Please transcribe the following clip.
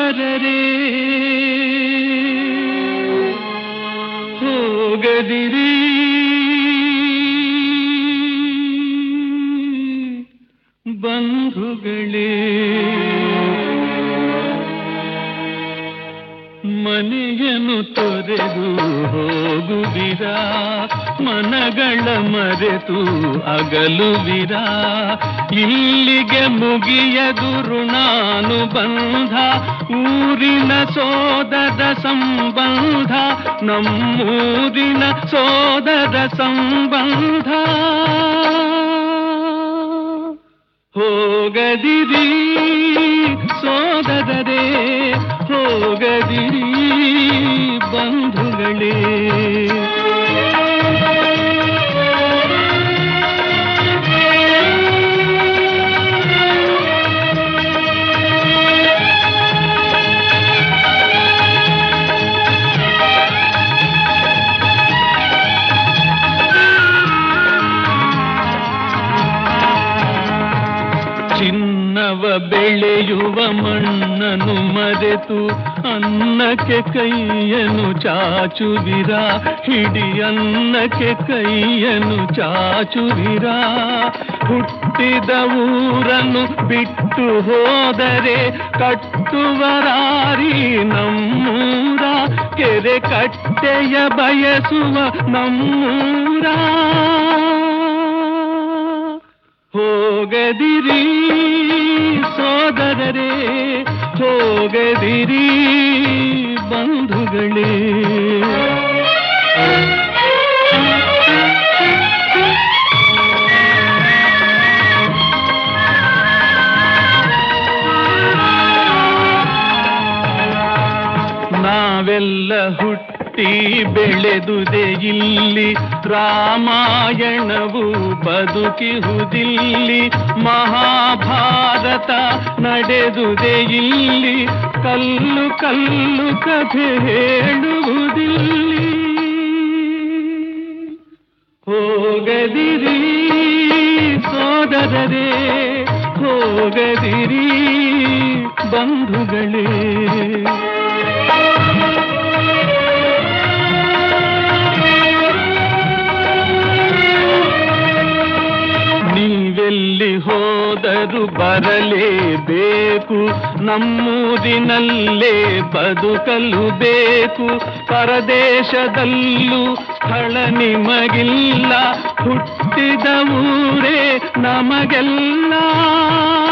ಸೋದರರೇ ಹೋಗದಿರಿ ಬಂಧುಗಳೇ ಮನೆಯನ್ನು ತೊರೆದು ಹೋಗುವಿರಾ ಮನಗಳ ಮರೆತು ಅಗಲುವಿರಾ ಇಲ್ಲಿಗೆ ಮುಗಿಯದು ಋಣಾನುಬಂಧ ಊರಿನ ಸೋದರ ಸಂಬಂಧ ನಮ್ಮೂರಿನ ಸೋದರ ಸಂಬಂಧ ಹೋಗದಿರಿ ಸೋದರರೇ ಹೋಗದಿರಿ ಬಂಧುಗಳೇ ಚಿನ್ನವ ಬೆಳೆಯುವ ಮಣ್ಣನ್ನು ಮರೆತು ಅನ್ನಕ್ಕೆ ಕೈಯನ್ನು ಚಾಚುವಿರಾ ಹಿಡಿ ಅನ್ನಕ್ಕೆ ಕೈಯನ್ನು ಚಾಚುವಿರಾ ಹುಟ್ಟಿದ ಊರನ್ನು ಬಿಟ್ಟು ಹೋದರೆ ಕಟ್ಟುವರಾರಿ ನಮ್ಮೂರ ಕೆರೆ ಕಟ್ಟೆಯ ಬಯಸುವ ನಮ್ಮೂರ ಹೋಗದಿರಿ ಸೋದರರೇ ಹೋಗದಿರಿ ಬಂಧುಗಳೇ ನಾವೆಲ್ಲ ಹುಟ್ಟಿ ಬೆಳೆದುದೆ ಇಲ್ಲಿ ರಾಮಾಯಣವು ಬದುಕಿಹುದಿಲ್ಲಿ ಮಹಾಭಾರತ ನಡೆದುದೆ ಇಲ್ಲಿ ಕಲ್ಲು ಕಲ್ಲು ಕಥೆ ಹೇಳುವುದಿಲ್ಲಿ ಹೋಗದಿರಿ ಸೋದರರೇ ಹೋಗದಿರಿ ಬಂಧುಗಳೇ ನೀವೆಲ್ಲಿ ಹೋದರೂ ಬರಲೇಬೇಕು ನಮ್ಮೂರಿನಲ್ಲೇ ಬದುಕಲು ಬೇಕು ಪರದೇಶದಲ್ಲೂ ಸ್ಥಳ ನಿಮಗಿಲ್ಲ ಹುಟ್ಟಿದ ಊರೇ ನಮಗೆಲ್ಲ